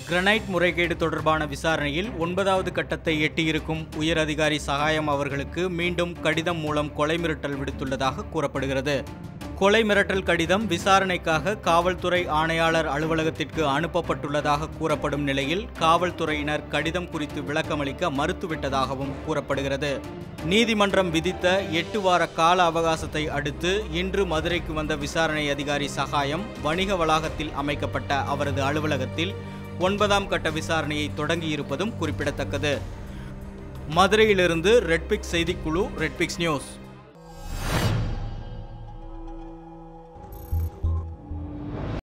granite முறைகேடு தொடர்பான விசாரணையில் ஒன்பதாவது கட்டத்தை எட்டியிருக்கும் உயர் அதிகாரி சகாயம் அவர்களுக்கு மீண்டும் கடிதம் மூலம் கொலை மிரட்டல் விடுத்துள்ளதாக கூறப்படுகிறது கொலை மிரட்டல் கடிதம் விசாரணைக்காக காவல்துறை ஆணையாளர் அலுவலகத்திற்கு அனுப்பப்பட்டுள்ளதாக கூறப்படும் நிலையில் காவல்துறையினர் கடிதம் குறித்து விளக்கமளிக்க மறுத்துவிட்டதாகவும் கூறப்படுகிறது நீதிமன்றம் விதித்த எட்டு வார கால அவகாசத்தை அடுத்து இன்று மதுரைக்கு வந்த விசாரணை அதிகாரி சகாயம் வணிக வளாகத்தில் அமைக்கப்பட்ட அவரது அலுவலகத்தில் ஒன்பதாம் கட்ட விசாரணையை தொடங்கியிருப்பதும் குறிப்பிடத்தக்கது மதுரையிலிருந்து ரெட்பிக்ஸ் செய்திக்குழு ரெட்பிக்ஸ் நியூஸ்